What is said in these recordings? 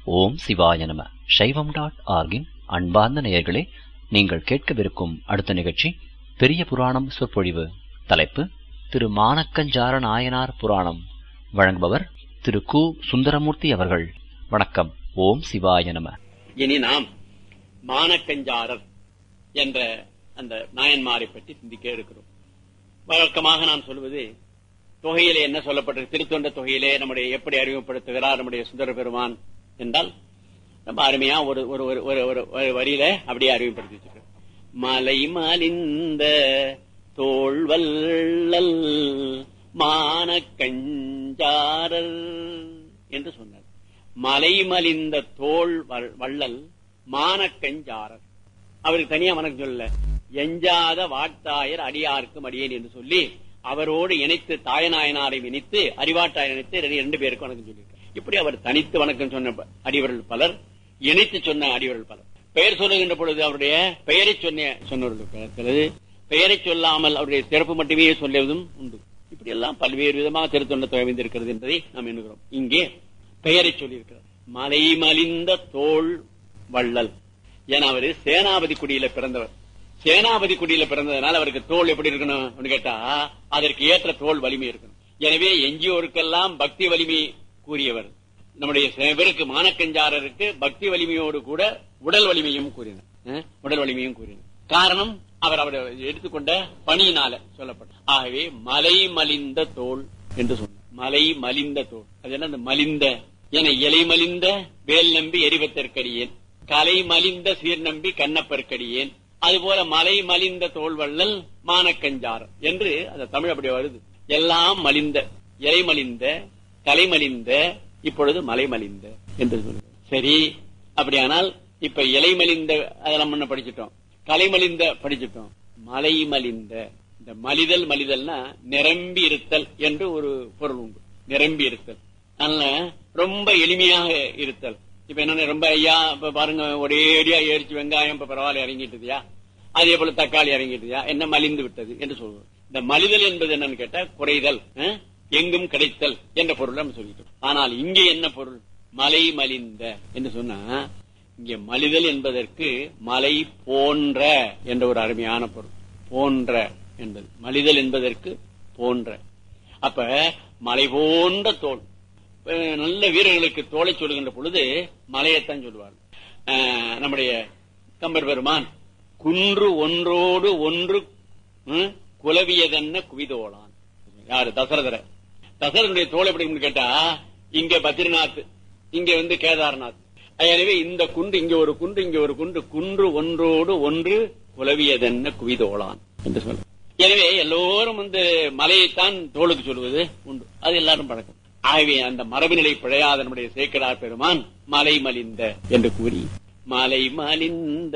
ஓம் சிவாய நம சைவம் டாட் ஆர்கின் அன்பார்ந்த நேயர்களே நீங்கள் கேட்கவிருக்கும் அடுத்த நிகழ்ச்சி பெரிய புராணம் சொற்பொழிவு தலைப்பு திரு மானக்கஞ்சார நாயனார் புராணம் வழங்குபவர் திரு கு சுந்தரமூர்த்தி அவர்கள் வணக்கம் ஓம் சிவாய நம இனி நாம் மானக்கஞ்சாரர் என்ற அந்த நாயன்மாரை பற்றி சிந்திக்க இருக்கிறோம் வழக்கமாக நான் சொல்வது தொகையிலே என்ன சொல்லப்பட்டது திருத்தொண்ட தொகையிலே நம்முடைய எப்படி அறிமுகப்படுத்துகிறார் நம்முடைய சுந்தர பெருமான் என்றால் ரொம்ப அருமையா ஒரு ஒரு ஒரு ஒரு ஒரு ஒரு வரியில அப்படியே அறிமுகப்படுத்தி வச்சிருக்கோம் மலை மலிந்த தோல்வல்லல் மானக்கஞ்சாரர் என்று சொன்னார் மலை மலிந்த தோல் வல்- வள்ளல் மானக்கஞ்சாரர் அவருக்கு தனியா வணக்கம் சொல்லல எஞ்சாத வாட்டாயர் அடியார்க்கும் அடியேன் என்று சொல்லி அவரோடு இணைத்து தாயநாயனாரை இணைத்து அறிவாட்டாயர் இணைத்து ரெண்டு- ரெண்டு பேருக்கும் வணக்கம் சொல்லியிருக்கார் இப்படி அவர் தனித்து வணக்கம் சொன்ன ப- அடியவர்கள் பலர் இணைத்து சொன்ன அடியவர்கள் பலர் பெயர் சொல்லுகின்ற பொழுது அவருடைய பெயரை சொன்ன சொன்னவர்கள் சிலது பெயரை சொல்லாமல் அவருடைய சிறப்பு மட்டுமே சொல்லுவதும் உண்டு இப்படி எல்லாம் பல்வேறு விதமாக திருத்தொண்ட தொகைந்திருக்கிறது என்பதை நாம் எண்ணுகிறோம் இங்கே பெயரை சொல்லியிருக்கிறார் மலை மலிந்த தோல் வள்ளல் ஏன்னா அவரு சேனாபதி குடியில பிறந்தவர் சேனாபதி குடியில பிறந்ததுனால அவருக்கு தோல் எப்படி இருக்கணும் அப்படின்னு கேட்டா அதற்கு ஏற்ற தோல் வலிமை இருக்கணும் எனவே எஞ்சியோருக்கெல்லாம் பக்தி வலிமை கூறியவர் நம்முடைய சிவருக்கு மானக்கஞ்சாரருக்கு பக்தி வலிமையோடு கூட உடல் வலிமையும் கூறினார் அஹ், உடல் வலிமையும் கூறினார் காரணம் அவர் அவர் எடுத்துக்கொண்ட பணியினால சொல்லப்பட்ட ஆகவே மலை மலிந்த தோல் என்று சொன்னார் மலை மலிந்த தோல் அது என்ன அந்த மலிந்த என இலை மலிந்த வேல் நம்பி எரிவத்தற்கடியேன் கலை மலிந்த சீர் நம்பி கண்ணப்பற்கடியேன் அதுபோல மலை மலிந்த தோல்வள்ளல் மானக்கஞ்சார் என்று அந்த தமிழ் அப்படி வருது எல்லாம் மலிந்த இலை மலிந்த கலை மலிந்த இப்பொழுது மலை மலிந்த என்று சொல்லுது சரி அப்படியானால் இப்ப இலை மலிந்த அதெல்லாம் முன்ன படிச்சிட்டோம் கலை மலிந்த படிச்சிட்டோம் மலை மலிந்த இந்த மலிதல் மலிதல்னா நிரம்பி இருத்தல் என்று ஒரு பொருள் உண்டு நிரம்பி இருத்தல் அதனால ரொம்ப எளிமையாக இருத்தல் இப்ப என்ன ரொம்ப ஐயா இப்ப பாருங்க ஒரேடியா ஏறிச்சு வெங்காயம் இப்ப பரவாயில்ல இறங்கிட்டுதியா அதே போல தக்காளி இறங்கிட்டுதியா என்ன மலிந்து விட்டது என்று சொல்லுவோம் இந்த மலிதல் என்பது என்னன்னு கேட்டா குறைதல் அஹ், எங்கும் கிடைத்தல் என்ற பொருள் நம்ம சொல்லிட்டோம் ஆனால் இங்கே என்ன பொருள் மலை மலிந்த என்று சொன்னா இங்கே மலிதல் என்பதற்கு மலை போன்ற என்ற ஒரு அருமையான பொருள் போன்ற என்பது மலிதல் என்பதற்கு போன்ற அப்ப மலை போன்ற தோல் அஹ் நல்ல வீரர்களுக்கு தோலை சொல்லுகின்ற பொழுது மலையைத்தான் சொல்லுவார் அஹ் நம்முடைய கம்பர் பெருமான் குன்று ஒன்றோடு ஒன்று ம், குலவியதென்ன குவிதோளான் யாரு தசரதர தசரனுடைய தோல் எப்படி இருக்குன்னு கேட்டா இங்க பத்ரிநாத் இங்க வந்து கேதார்நாத் எனவே இந்த குன்று இங்க ஒரு குன்று இங்க ஒரு குன்று குன்று ஒன்றோடு ஒன்று குலவியதென்ன குவிதோளான் என்று சொல்ல எனவே எல்லோரும் வந்து மலையைத்தான் தோளுக்கு சொல்வது உண்டு அது எல்லாரும் பழக்கம் ஆகவே அந்த மரபுநிலை பிழையாத நம்முடைய சேக்கடார் பெருமான் மலை மலிந்த என்று கூறி மலை மலிந்த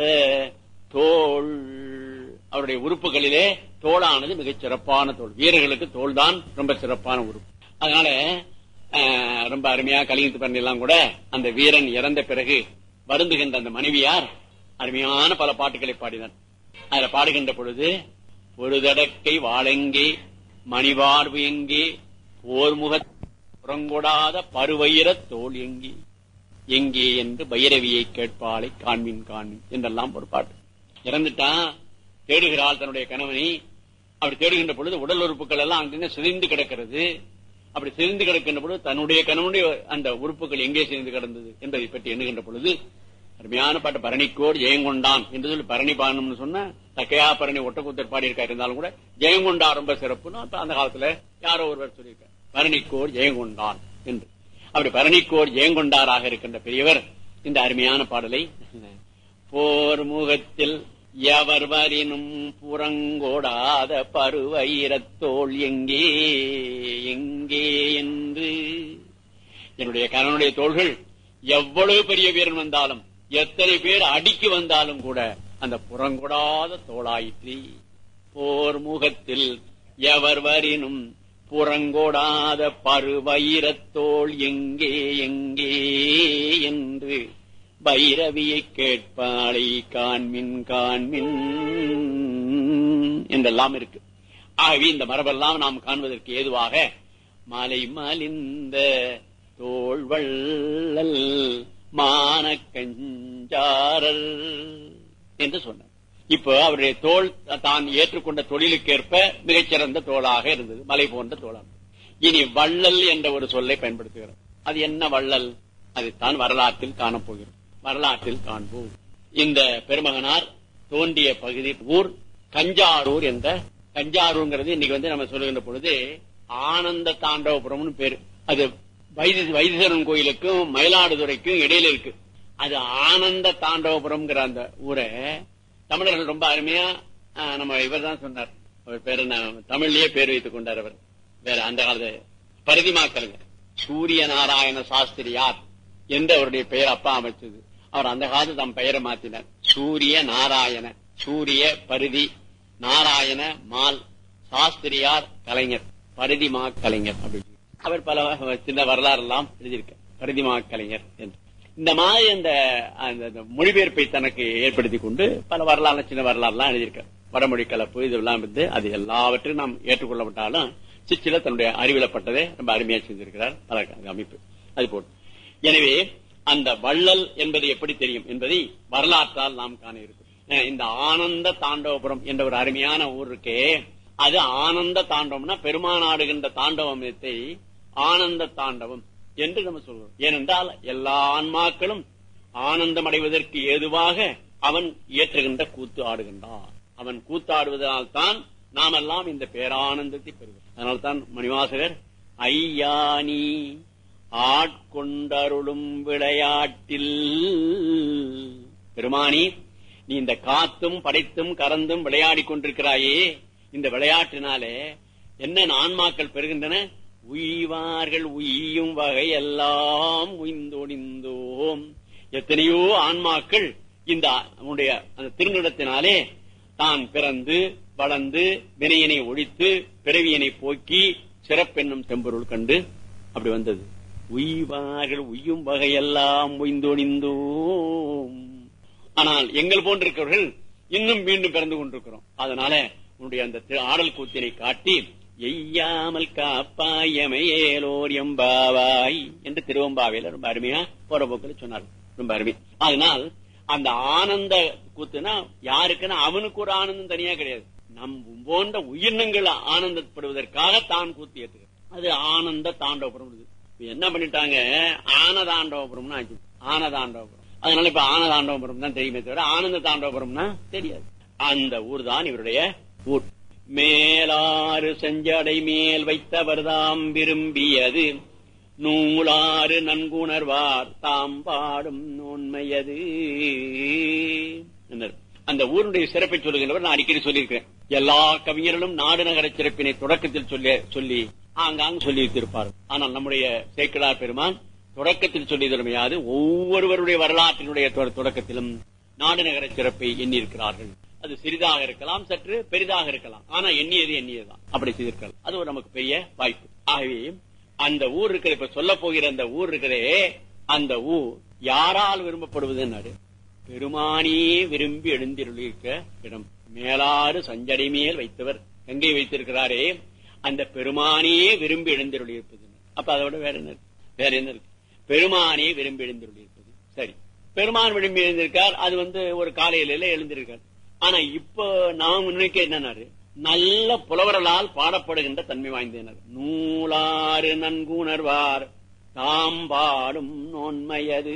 தோல் அவருடைய உறுப்புகளிலே தோளானது மிகச் சிறப்பான தோல் வீரர்களுக்கு தோல் தான் ரொம்ப சிறப்பான உறுப்பு அதனால ஆஹ், ரொம்ப அருமையா கலிங்கத்து பண்ணி எல்லாம் கூட அந்த வீரன் இறந்த பிறகு வருந்துகின்ற அந்த மனைவியார் அருமையான பல பாட்டுகளை பாடினார் அதுல பாடுகின்ற பொழுது பொழுதடக்கை வாழெங்கே மணிவார்பு எங்கே போர்முக புறங்கொடாத பருவயிரத் தோல் எங்கே எங்கே என்று பைரவியை கேட்பாளை காண்மின் காண்மின் என்றெல்லாம் ஒரு பாட்டு இறந்துட்டான் தேடுகிறாள் தன்னுடைய கணவனை அப்படி தேடுகின்ற பொழுது உடல் உறுப்புகள் எல்லாம் அங்கங்க சிதைந்து கிடக்கிறது அப்படி சிதைந்து கிடக்கின்ற பொழுது தன்னுடைய கணவனுடைய அந்த உறுப்புகள் எங்கே சிதைந்து கிடந்தது என்பதை பற்றி எண்ணுகின்ற பொழுது அருமையான பாட்டு பரணிக்கோடு ஜெயங்கொண்டான் என்று சொல்லி பரணி பாடணும்னு சொன்ன தக்கையா பரணி ஒட்டக்கூத்தர் பாடி இருக்கா இருந்தாலும் கூட ஜெயங்கொண்டா ரொம்ப சிறப்புன்னு அப்ப அந்த காலத்துல யாரோ ஒருவர் சொல்லியிருக்கார் பரணிக்கோர் ஜெயங்கொண்டான் என்று அப்படி பரணிக்கோர் ஜெயங்கொண்டாராக இருக்கின்ற பெரியவர் இந்த அருமையான பாடலை போர் முகத்தில் எவர் வரினும் புறங்கோடாத பருவயிரத்தோள் எங்கே எங்கே என்று என்னுடைய கணவனுடைய தோள்கள் எவ்வளவு பெரிய வீரன் வந்தாலும் எத்தனை பேர் அடிக்கு வந்தாலும் கூட அந்த புறங்கொடாத தோளாயிற்று போர் முகத்தில் எவர் வரினும் புறங்கொடாத பருவயிரத்தோள் எங்கே எங்கே என்று பைரவியை கேட்பாளை காண்மின் காண்மின் என்றெல்லாம் இருக்கு ஆகவே இந்த மரபெல்லாம் நாம் காண்பதற்கு ஏதுவாக மலை மலிந்த தோள்வள்ளல் மானக்கஞ்சாரர் என்று சொன்னார் இப்போ அவருடைய தோல் தான் ஏற்றுக்கொண்ட தொழிலுக்கேற்ப மிகச்சிறந்த தோளாக இருந்தது மலை போன்ற தோளாக இனி வள்ளல் என்ற ஒரு சொல்லை பயன்படுத்துகிறார் அது என்ன வள்ளல் அதைத்தான் வரலாற்றில் காணப்போகிறோம் வரலாற்றில் காண்போம் இந்த பெருமகனார் தோன்றிய பகுதி ஊர் கஞ்சாரூர் என்ற கஞ்சாரூர்ங்கிறது இன்னைக்கு வந்து நம்ம சொல்லுகின்ற பொழுது ஆனந்த தாண்டவபுரம்னு பேரு அது வைதி வைத்தீஸ்வரன் கோயிலுக்கும் மயிலாடுதுறைக்கும் இடையில இருக்கு அது ஆனந்த தாண்டவபுரம்ங்கிற அந்த ஊரை தமிழர்கள் ரொம்ப அருமையா ஆஹ், நம்ம இவர் தான் சொன்னார் அவர் பேர் என்ன தமிழ்லயே பேர் வைத்துக் கொண்டார் அவர் வேற அந்த காலத்து பரிதிமாக்கலுங்க சூரிய நாராயண சாஸ்திரியார் என்று அவருடைய பெயர் அப்பா அமைச்சது அவர் அந்த காலத்து தம் பெயரை மாத்தினார் சூரிய நாராயண சூரிய பரிதி நாராயண மால் சாஸ்திரியார் கலைஞர் பரிதிமா கலைஞர் அப்படின்னு அவர் பல சின்ன வரலாறு எல்லாம் எழுதியிருக்க பரிதிமா கலைஞர் என்று இந்த மாதிரி அந்த அந்த அந்த மொழிபெயர்ப்பை தனக்கு ஏற்படுத்தி கொண்டு பல வரலாறு சின்ன வரலாறுலாம் எழுதியிருக்கார் வடமொழி கலப்பு இதெல்லாம் வந்து அது எல்லாவற்றையும் நாம் ஏற்றுக்கொள்ளப்பட்டாலும் சிச்சில தன்னுடைய அறிவிலப்பட்டதை ரொம்ப அருமையா செஞ்சிருக்கிறார் பல அமைப்பு அது போட்டு எனவே அந்த வள்ளல் என்பது எப்படி தெரியும் என்பதை வரலாற்றால் நாம் காண இருக்கும் அஹ் இந்த ஆனந்த தாண்டவபுரம் என்ற ஒரு அருமையான ஊர் இருக்கே அது ஆனந்த தாண்டவம்னா பெருமானாடுகின்ற தாண்டவத்தை ஆனந்த தாண்டவம் என்று நம்ம சொல்றோம் ஏனென்றால் எல்லா ஆன்மாக்களும் ஆனந்தம் அடைவதற்கு ஏதுவாக அவன் இயற்றுகின்ற கூத்து ஆடுகின்றான் அவன் கூத்தாடுவதனால் தான் நாமெல்லாம் இந்த பேரானந்தத்தை பெறுவோம் அதனால்தான் மணிவாசகர் ஐயானி ஆட்கொண்டருளும் விளையாட்டில் பெருமானி நீ இந்த காத்தும் படைத்தும் கறந்தும் விளையாடி கொண்டிருக்கிறாயே இந்த விளையாட்டினாலே என்ன ஆன்மாக்கள் பெறுகின்றன உய்வார்கள் உய்யும் வகையெல்லாம் உய்ந்தொடிந்தோம் எத்தனையோ ஆன்மாக்கள் இந்த உன்னுடைய அந்த திருநிடத்தினாலே தான் பிறந்து வளர்ந்து வினையினை ஒழித்து பிறவியினை போக்கி சிறப்பென்னும் செம்பொருள் கண்டு அப்படி வந்தது உய்வார்கள் உய்யும் வகையெல்லாம் உய்ந்தொழிந்தோம் ஆனால் எங்கள் போன்றிருக்கிறவர்கள் இன்னும் மீண்டும் பிறந்து கொண்டிருக்கிறோம் அதனால உன்னுடைய அந்த திரு- ஆடல் கூத்தினை காட்டி எய்யாமல் காப்பாயமையேலோர் எம்பாவாய் என்று திருவம்பாவையில ரொம்ப அருமையா போற போக்கில் சொன்னார் ரொம்ப அருமை அதனால் அந்த ஆனந்த கூத்துனா யாருக்குன்னா அவனுக்கு ஒரு ஆனந்தம் தனியா கிடையாது நம் போன்ற உயிரினங்கள் ஆனந்தப்படுவதற்காக தான் கூத்து ஏற்றுகிறது அது ஆனந்த தாண்டவபுரம் இது. இப்ப என்ன பண்ணிட்டாங்க ஆனதாண்டவபுரம்னு ஆச்சு ஆனதாண்டவபுரம் அதனால இப்ப ஆனதாண்டவபுரம் தான் தெரியுமே தவிர ஆனந்த தாண்டவபுரம்னா தெரியாது அந்த ஊர் தான் இவருடைய ஊர் மேலாறு செஞ்சடை மேல் வைத்தவர்தாம் விரும்பியது நூலாறு நன்குணர்வார் தாம் பாடும் நோன்மையது என்றார். அந்த ஊருடைய சிறப்பை சொல்லுகிறவர் நான் அடிக்கடி சொல்லியிருக்கிறேன் எல்லா கவிஞர்களும் நாடு நகர சிறப்பினை தொடக்கத்தில் சொல்லி சொல்லி ஆங்காங்க சொல்லி வைத்திருப்பார் ஆனால் நம்முடைய சேக்கிழார் பெருமான் தொடக்கத்தில் சொல்லி தருமையாது ஒவ்வொருவருடைய வரலாற்றினுடைய தொ- தொடக்கத்திலும் நாடு நகர சிறப்பை எண்ணியிருக்கிறார்கள் அது சிறிதாக இருக்கலாம் சற்று பெரிதாக இருக்கலாம் ஆனா எண்ணியது எண்ணியதுதான் அப்படி செய்திருக்கலாம் அது ஒரு நமக்கு பெரிய வாய்ப்பு ஆகவே அந்த ஊர் இருக்கிற இப்ப சொல்ல போகிற அந்த ஊர் இருக்கிறே அந்த ஊர் யாரால் விரும்பப்படுவதுன்னாரு பெருமானே விரும்பி எழுந்திருக்க இடம் மேலாறு சஞ்சடை மேல் வைத்தவர் எங்கே வைத்திருக்கிறாரே அந்த பெருமானே விரும்பி எழுந்திருளியிருப்பது அப்ப அதோட வேற என்ன இருக்கு? வேற என்ன இருக்கு பெருமானே விரும்பி எழுந்திருளியிருப்பது சரி பெருமான் விரும்பி எழுந்திருக்கார் அது வந்து ஒரு காலையில எழுந்திருக்கார் ஆனா இப்ப நாம் நினைக்க என்னன்னாரு நல்ல புலவர்களால் பாடப்படுகின்ற தன்மை வாய்ந்தனர் நூலாறு நன்குணர்வார் தாம் பாடும் நோன்மையது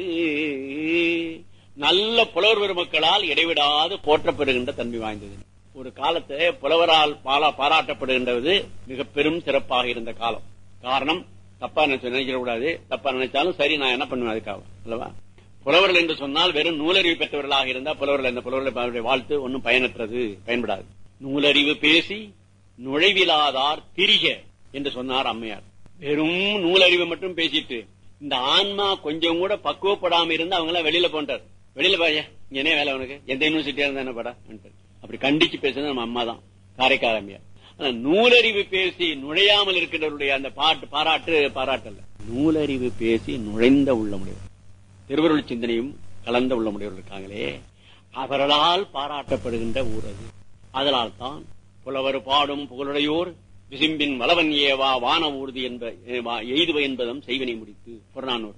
நல்ல புலவர் பெருமக்களால் இடைவிடாது போற்றப்படுகின்ற தன்மை வாய்ந்தது ஒரு காலத்தை புலவரால் பாலா பாராட்டப்படுகின்றது மிக பெரும் சிறப்பாக இருந்த காலம் காரணம் தப்பா நினைச்சு நினைக்க கூடாது தப்பா நினைச்சாலும் சரி நான் என்ன பண்ணுவேன் அதுக்காக அல்லவா புலவர்கள் என்று சொன்னால் வெறும் நூலறிவு பெற்றவர்களாக இருந்தால் புலவர்கள் இந்த புலவர்களுடைய வாழ்த்து ஒன்றும் பயனற்றது பயன்படாது நூலறிவு பேசி நுழைவிலாதார் திரிக என்று சொன்னார் அம்மையார் வெறும் நூலறிவு மட்டும் பேசிட்டு இந்த ஆன்மா கொஞ்சம் கூட பக்குவப்படாம இருந்து அவங்க எல்லாம் வெளியில போன்றார் வெளியில பாய என்ன வேலை உனக்கு எந்த யூனிவர்சிட்டியா இருந்தா என்ன படா அப்படி கண்டிச்சு பேசுறது நம்ம அம்மா தான் காரைக்கால் அம்மையார் ஆனா நூலறிவு பேசி நுழையாமல் இருக்கின்றவருடைய அந்த பாட்டு பாராட்டு பாராட்டல்ல நூலறிவு பேசி நுழைந்த உள்ளமுடையவர் திருவருள் சிந்தனையும் கலந்த உள்ளமுடையவர் இருக்காங்களே அவர்களால் பாராட்டப்படுகின்ற ஊர் அது அதனால் தான் புலவர் பாடும் புகழுடையோர் விசிம்பின் வளவன் ஏவா வான ஊர்தி என்ப ஏவா எய்துவ என்பதும் செய்வினை முடித்து புறநானூர்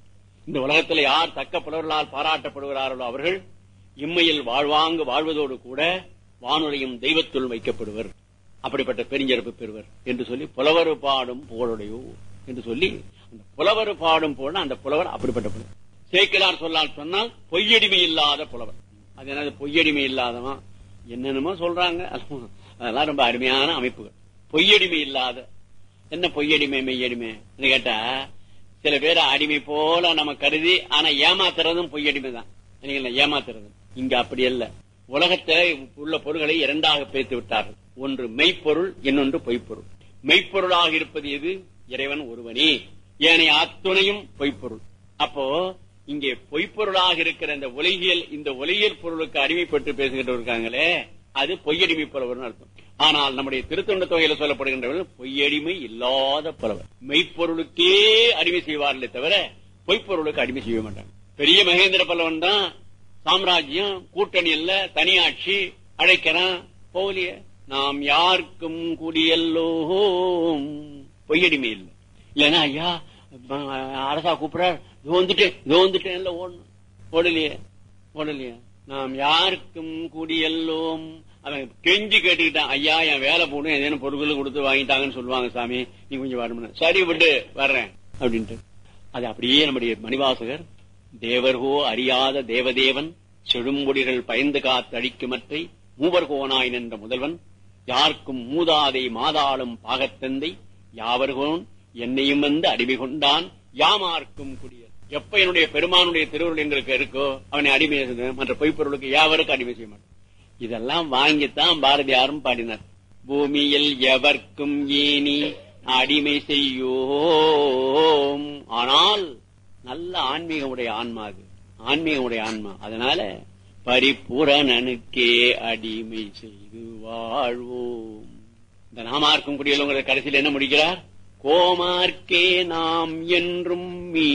இந்த உலகத்துல யார் தக்க புலவர்களால் பாராட்டப்படுகிறார்களோ அவர்கள் இம்மையில் வாழ்வாங்கு வாழ்வதோடு கூட வானுரையும் தெய்வத்துள் வைக்கப்படுவர் அப்படிப்பட்ட பெருஞ்சிறப்பு பெறுவர் என்று சொல்லி புலவர் பாடும் புகழுடையோ என்று சொல்லி அந்த புலவர் பாடும் புகழ் அந்த புலவர் அப்படிப்பட்ட புலவர் சேக்கிலார் சொல்லால் சொன்னால் பொய்யடிமை இல்லாத புலவர் அது என்னது பொய்யடிமை இல்லாதவன் என்னென்னமோ சொல்றாங்க அதெல்லாம் ரொம்ப அருமையான அமைப்புகள் பொய்யடிமை இல்லாத என்ன பொய்யடிமை மெய்யடிமை கேட்டா சில பேர் அடிமை போல நம்ம கருதி ஆனா ஏமாத்துறதும் பொய்யடிமை தான் ஏமாத்துறது இங்க அப்படி அல்ல உலகத்துல உள்ள பொருள்களை இரண்டாக பிரித்து விட்டார்கள் ஒன்று மெய்ப்பொருள் இன்னொன்று பொய்ப்பொருள் மெய்ப்பொருளாக இருப்பது எது இறைவன் ஒருவனே ஏனைய அத்துணையும் பொய்ப்பொருள் அப்போ இங்கே பொய்ப்பொருளாக இருக்கிற இந்த உலகியல் இந்த உலகியல் பொருளுக்கு அடிமைப்பட்டு பேசுகின்ற இருக்காங்களே அது பொய்யடிமை புலவர் அர்த்தம் ஆனால் நம்முடைய திருத்தொண்ட தொகையில சொல்லப்படுகின்றவர்கள் பொய்யடிமை இல்லாத புலவர் மெய்ப்பொருளுக்கே அடிமை செய்வார்களே தவிர பொய்ப்பொருளுக்கு அடிமை செய்ய மாட்டாங்க பெரிய மகேந்திர பல்லவன் தான் சாம்ராஜ்யம் கூட்டணி இல்ல தனியாட்சி அழைக்கிறான் போலிய நாம் யாருக்கும் குடியல்லோம் பொய்யடிமை இல்லை இல்லன்னா ஐயா அரசா கூப்பிடார் இது வந்துட்டு இது வந்துட்டேன் ஓடணும் ஓடலையே ஓடலையே நாம் யாருக்கும் குடியல்லோம் அவன் கெஞ்சி கேட்டுக்கிட்டான் ஐயா என் வேலை போடும் ஏதேனும் பொருட்கள் கொடுத்து வாங்கிட்டாங்கன்னு சொல்லுவாங்க சாமி நீ கொஞ்சம் வரணும் சரி விட்டு வர்றேன் அப்படின்ட்டு அது அப்படியே நம்முடைய மணிவாசகர் தேவர்கோ அறியாத தேவதேவன் செழும்பொடிகள் பயந்து காத்தழிக்குமற்றை மூவர் கோனாய் நின்ற முதல்வன் யாருக்கும் மூதாதை மாதாளும் பாகத்தந்தை யாவர்கோன் என்னையும் வந்து அடிமை கொண்டான் யாமார்க்கும் குடியல் எப்ப என்னுடைய பெருமானுடைய திருவுருள் எங்களுக்கு இருக்கோ அவனை அடிமை மற்ற பொய்ப்பொருளுக்கு யாவருக்கும் அடிமை செய்ய மாட்டான் இதெல்லாம் வாங்கித்தான் பாரதியாரும் பாடினார் பூமியில் எவர்க்கும் ஏனி அடிமை செய்யோம் ஆனால் நல்ல ஆன்மீகமுடைய ஆன்மா அது ஆன்மீகமுடைய ஆன்மா அதனால பரிபூரணனுக்கே அடிமை செய்து வாழ்வோம் இந்த நாமார்க்கும் குடியலுங்கிற கடைசியில் என்ன முடிக்கிறார் கோமார்க்கே நாம் என்றும்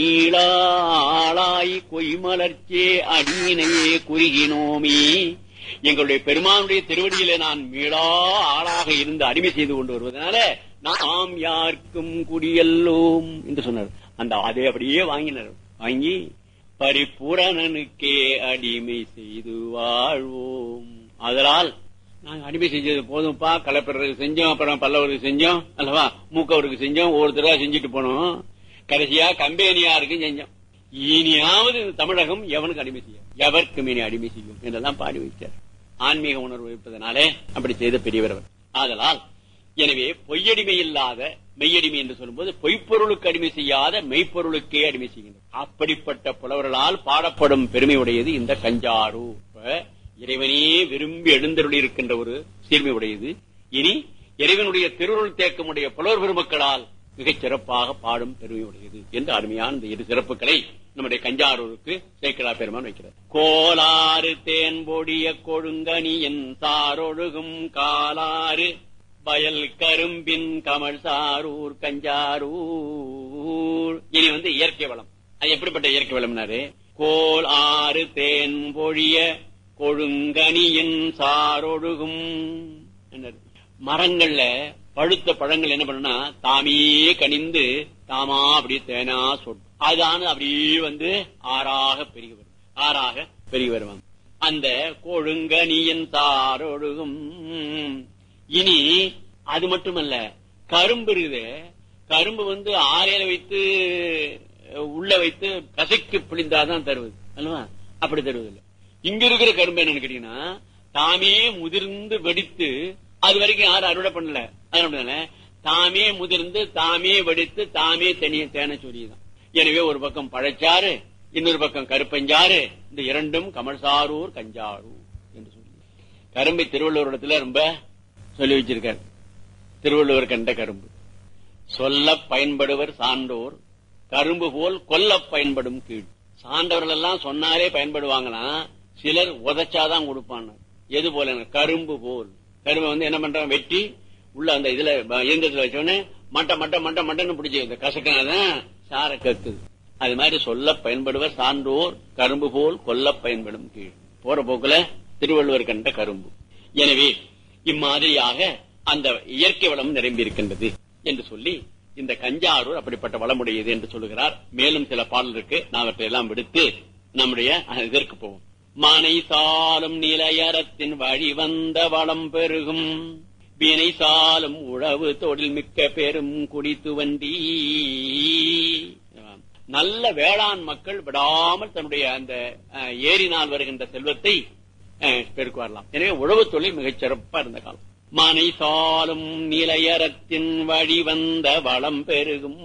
மீளாளாய் கொய்மலர்ச்சே அடியினையே குறுகினோமே எங்களுடைய பெருமானுடைய திருவடியிலே நான் மீளா ஆளாக இருந்து அடிமை செய்து கொண்டு வருவதனால நாம் யாருக்கும் குடியல்லோம் என்று சொன்னார் அந்த அதை அப்படியே வாங்கினார் வாங்கி பரிபூரணனுக்கே அடிமை செய்து வாழ்வோம் அதனால் நாங்க அடிமை செஞ்சது போதும்ப்பா கலப்பெறதுக்கு செஞ்சோம் அப்புறம் பல்லவருக்கு செஞ்சோம் அல்லவா மூக்கவருக்கு செஞ்சோம் ஒவ்வொருத்தரா செஞ்சுட்டு போனோம் கடைசியா கம்பெனியாருக்கும் செஞ்சோம் இனியாவது தமிழகம் எவனுக்கு அடிமை செய்யும் எவருக்கும் இனி அடிமை செய்யும் என்றெல்லாம் பாடி வைத்தார் ஆன்மீக உணர்வு இருப்பதனாலே அப்படி செய்த பெரியவர் ஆதலால் எனவே பொய்யடிமை இல்லாத மெய்யடிமை என்று சொல்லும்போது பொய்ப்பொருளுக்கு அடிமை செய்யாத மெய்ப்பொருளுக்கே அடிமை செய்கின்றது அப்படிப்பட்ட புலவர்களால் பாடப்படும் பெருமை உடையது இந்த கஞ்சாரு இறைவனே விரும்பி எழுந்தருளி இருக்கின்ற ஒரு சீர்மை உடையது இனி இறைவனுடைய திருவுருள் தேக்கமுடைய புலவர் பெருமக்களால் மிகச் சிறப்பாக பாடும் பெருமை உடையது என்று அருமையான இந்த இரு சிறப்புகளை நம்முடைய கஞ்சாரூருக்கு சேக்கடா பெருமான் வைக்கிறார் கோலாறு தேன்பொடிய கொழுங்கனியன் சாரொழுகும் காலாறு வயல் கரும்பின் கமல் சாரூர் கஞ்சாரூர் இனி வந்து இயற்கை வளம் அது எப்படிப்பட்ட இயற்கை வளம்னாரு கோல் ஆறு தேன் பொழிய கொழுங்கனியின் சாரொழுகும் மரங்கள்ல பழுத்த பழங்கள் என்ன பண்ணுனா தாமே கனிந்து தாமா அப்படியே தேனா சொட்டு அதான அப்படியே வந்து ஆறாக பெருகி வரும் ஆறாக பெருகி வருவாங்க அந்த கொழுங்கனியின் சாரொழுகும் இனி அது மட்டுமல்ல கரும்பு இருக்குது கரும்பு வந்து ஆலையில வைத்து உள்ள வைத்து கசைக்கு பிழிந்தாதான் தருவது அல்லவா அப்படி தருவது இல்லை இங்க இருக்கிற கரும்பு என்னன்னு கேட்டீங்கன்னா தாமே முதிர்ந்து வெடித்து அது வரைக்கும் யாரும் அறுவடை பண்ணல அதனால தாமே முதிர்ந்து தாமே வெடித்து தாமே தனிய தேன சொல்லிதான் எனவே ஒரு பக்கம் பழச்சாறு இன்னொரு பக்கம் கருப்பஞ்சாறு இந்த இரண்டும் கமல்சாரூர் கஞ்சாரூர் என்று சொல்லி கரும்பை திருவள்ளுவர் இடத்துல ரொம்ப சொல்லி வச்சிருக்காரு திருவள்ளுவர் கண்ட கரும்பு சொல்ல பயன்படுவர் சான்றோர் கரும்பு போல் கொல்ல பயன்படும் கீழ் சான்றவர்கள் எல்லாம் சொன்னாலே பயன்படுவாங்கன்னா சிலர் உதச்சாதான் கொடுப்பாங்க எது போல கரும்பு போல் கரும்பு வந்து என்ன பண்றாங்க வெட்டி உள்ள அந்த இதுல இயந்திரத்துல வச்சோடனே மட்ட மட்ட மட்ட மட்டன்னு பிடிச்சி இந்த கசக்கினாதான் சார கக்குது அது மாதிரி சொல்ல பயன்படுவர் சான்றோர் கரும்பு போல் கொல்ல பயன்படும் கீழ் போற போக்குல திருவள்ளுவர் கண்ட கரும்பு எனவே இம்மாதிரியாக அந்த இயற்கை வளம் நிரம்பி இருக்கின்றது என்று சொல்லி இந்த கஞ்சாரூர் அப்படிப்பட்ட வளமுடையது என்று சொல்லுகிறார் மேலும் சில பாடல் இருக்கு நான் அவற்றை எல்லாம் விடுத்து நம்முடைய இதற்கு போவோம் மனை சாலும் நிலையறத்தின் வழி வந்த வளம் பெருகும் வினை சாலும் உழவு தொழில் மிக்க பெரும் குடித்து வண்டி நல்ல வேளாண் மக்கள் விடாமல் தன்னுடைய அந்த அஹ், ஏரினால் வருகின்ற செல்வத்தை அஹ், பெருக்கி வரலாம் எனவே உழவு தொழில் மிகச் சிறப்பா இருந்த காலம் மனை சாலும் நிலையறத்தின் வழி வந்த வளம் பெருகும்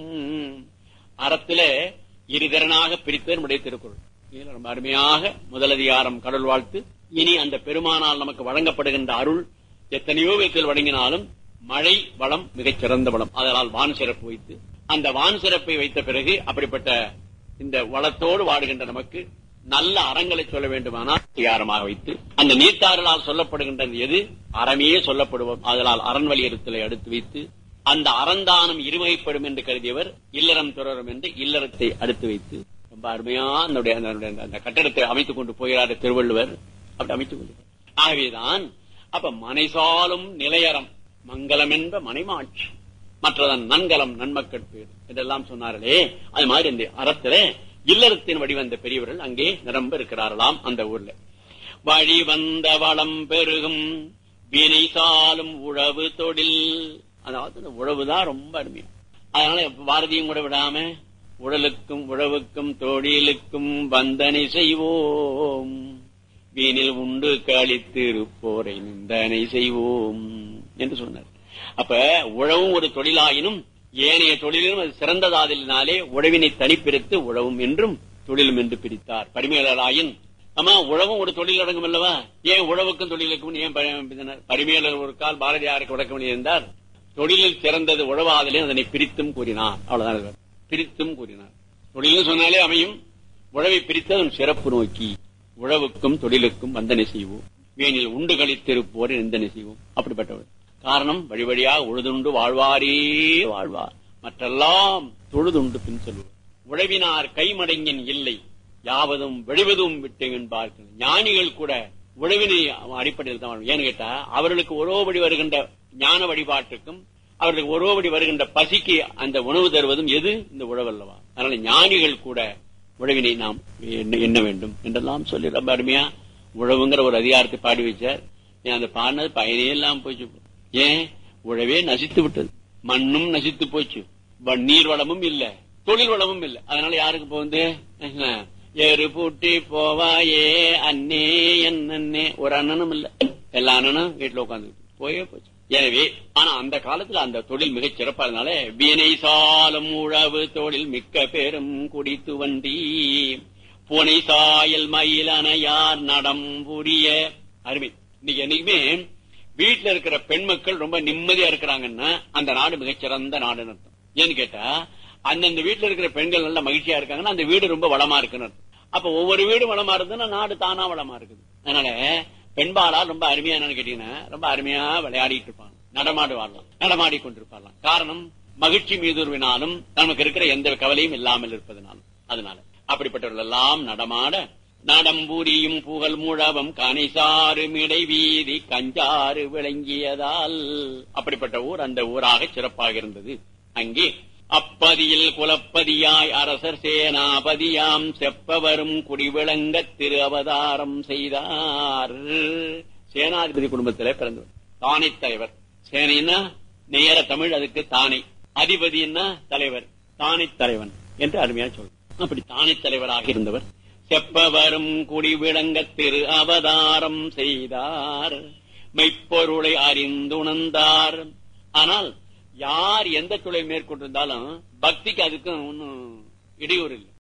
அறத்தில இருதிறனாக பிரித்தது நம்முடைய திருக்குறள் இதுல ரொம்ப அருமையாக முதலதிகாரம் கடல் வாழ்த்து இனி அந்த பெருமானால் நமக்கு வழங்கப்படுகின்ற அருள் எத்தனையோ விதத்தில் வழங்கினாலும் மழை வளம் மிகச் சிறந்த வளம் அதனால் வான் சிறப்பு வைத்து அந்த வான் சிறப்பை வைத்த பிறகு அப்படிப்பட்ட இந்த வளத்தோடு வாடுகின்ற நமக்கு நல்ல அறங்களை சொல்ல வேண்டுமானால் அதிகாரமாக வைத்து அந்த நீர்த்தாரலால் சொல்லப்படுகின்றது எது அறமே சொல்லப்படுவோம் அதனால் அரண் வலியுறுத்தலை அடுத்து வைத்து அந்த அறந்தானம் இருமைப்படும் என்று கருதியவர் இல்லறம் தொடரும் என்று இல்லறத்தை அடுத்து வைத்து ரொம்ப அருமையா அதனுடைய அந்த- அந்த கட்டடத்தை அமைத்துக் கொண்டு போகிறார் திருவள்ளுவர் அப்படி அமைத்துக் கொண்டு ஆகவேதான் அப்ப மனைசாலும் நிலையறம் மங்களம் என்ப மனைமாட்சி மற்றதன் நன்கலம் நன்மக்கள் பேர் இதெல்லாம் சொன்னார்களே அது மாதிரி இந்த அறத்துல இல்லறத்தின் வடிவந்த பெரியவர்கள் அங்கே நிரம்ப இருக்கிறார்களாம் அந்த ஊர்ல வழி வந்த வளம் பெருகும் வினை சாலும் உழவு தொழில் அதாவது இந்த உழவுதான் ரொம்ப அருமையா அதனால பாரதியும் கூட விடாம உடலுக்கும் உழவுக்கும் தொழிலுக்கும் வந்தனை செய்வோம் வீணில் உண்டு கழித்திருப்போரை நிந்தனை செய்வோம் என்று சொன்னார் அப்ப உழவும் ஒரு தொழிலாயினும் ஏனைய தொழிலும் அது சிறந்ததாதலினாலே உழவினை தனிப்பிரித்து உழவும் என்றும் தொழிலும் என்று பிரித்தார் பரிமையாளராயின் ஆமா உழவும் ஒரு தொழில் அடங்கும் அல்லவா ஏன் உழவுக்கும் தொழிலுக்கும் ஏன் ப- பிரித்தனர்? பரிமையாளர் ஒரு கால் பாரதியாருக்கு விளக்கம் இருந்தார் தொழிலில் சிறந்தது உழவாதலே அதனை பிரித்தும் கூறினார் அவ்வளவுதான் இது. பிரித்தும் கூறினார் தொழில்னு சொன்னாலே அமையும் உழவை பிரித்ததும் சிறப்பு நோக்கி உழவுக்கும் தொழிலுக்கும் வந்தனை செய்வோம் வேனில் உண்டு கழித்திருப்போரை நிந்தனை செய்வோம் அப்படிப்பட்டவர் காரணம் வழி வழியாக உழுதுண்டு வாழ்வாரே வாழ்வார் மற்றெல்லாம் தொழுதுண்டு பின் செல்வோம் உழவினார் கைமடங்கின் இல்லை யாவதும் வெடிவதும் விட்டு என்பார்கள் ஞானிகள் கூட உழவினை அடிப்படையில் தான் வாழ்வார். ஏன்னு கேட்டா அவர்களுக்கு ஒரோபடி வருகின்ற ஞான வழிபாட்டுக்கும் அவர்களுக்கு ஒரோபடி வருகின்ற பசிக்கு அந்த உணவு தருவதும் எது இந்த உழவல்லவா அதனால ஞானிகள் கூட உழவினை நாம் எண்ண எண்ண வேண்டும் என்றெல்லாம் சொல்லி ரொம்ப அருமையா உழவுங்கிற ஒரு அதிகாரத்தை பாடி வச்சார் ஏன் அந்த பாடினது பயனே இல்லாம போச்சு ஏன் உழவே நசித்து விட்டது மண்ணும் நசித்து போச்சு வ- நீர் வளமும் இல்ல தொழில் வளமும் இல்ல அதனால யாருக்கு போகுது என்ன, ஏறு பூட்டி போவாயே அண்ணே என் அண்ணே ஒரு அண்ணனும் இல்ல எல்லா அண்ணனும் வீட்டுல உட்காந்து போயே போச்சு எனவே ஆனா அந்த காலத்துல அந்த தொழில் மிகச் சிறப்பா இருந்தனால வீணை சாலம் உழவு தொழில் மிக்க பெரும் குடித்து வண்டி பூனை சாயல் மயிலன யார் நடம் புரிய அருமை இன்னைக்கு என்னைக்குமே வீட்டுல இருக்கிற பெண் மக்கள் ரொம்ப நிம்மதியா இருக்கிறாங்கன்னா அந்த நாடு மிகச்சிறந்த நாடுன்னு அர்த்தம் ஏன்னு கேட்டா அந்தந்த வீட்டுல இருக்கிற பெண்கள் நல்ல மகிழ்ச்சியா இருக்காங்கன்னா அந்த வீடு ரொம்ப வளமா இருக்குன்னு அர்த்தம் அப்ப ஒவ்வொரு வீடும் வளமா இருந்ததுன்னா நாடு தானா வளமா இருக்குது அதனால பெண்பாளா ரொம்ப அருமையா என்னன்னு கேட்டீங்கன்னா ரொம்ப அருமையா விளையாடிட்டு இருப்பாங்க நடமாடு வாழலாம் நடமாடி கொண்டிருப்பாங்களாம் காரணம் மகிழ்ச்சி மீதுருவினாலும் நமக்கு இருக்கிற எந்த கவலையும் இல்லாமல் இருப்பதனாலும் அதனால அப்படிப்பட்டவர்கள் எல்லாம் நடமாட நடம்பூரியும் புகழ் முழவம் கனிசாறு மிடை வீதி கஞ்சாறு விளங்கியதால் அப்படிப்பட்ட ஊர் அந்த ஊராக சிறப்பாக இருந்தது அங்கே அப்பதியில் குலப்பதியாய் அரசர் சேனாபதியாம் செப்பவரும் குடிவிளங்க திரு அவதாரம் செய்தார் சேனாதிபதி குடும்பத்திலே பிறந்தவர் தானை தலைவர் சேனைன்னா நேர தமிழ் அதுக்கு தானை அதிபதினா தலைவர் தானை தலைவன் என்று அருமையா சொல்றோம் அப்படி தானை தலைவராக இருந்தவர் செப்பவரும் குடிவிளங்க திரு அவதாரம் செய்தார் மெய்ப்பொருளை அறிந்துணர்ந்தார் ஆனால் யார் எந்த தொழிலை மேற்கொண்டிருந்தாலும் பக்திக்கு அதுக்கும் ஒன்னும் இடையூறு இல்லை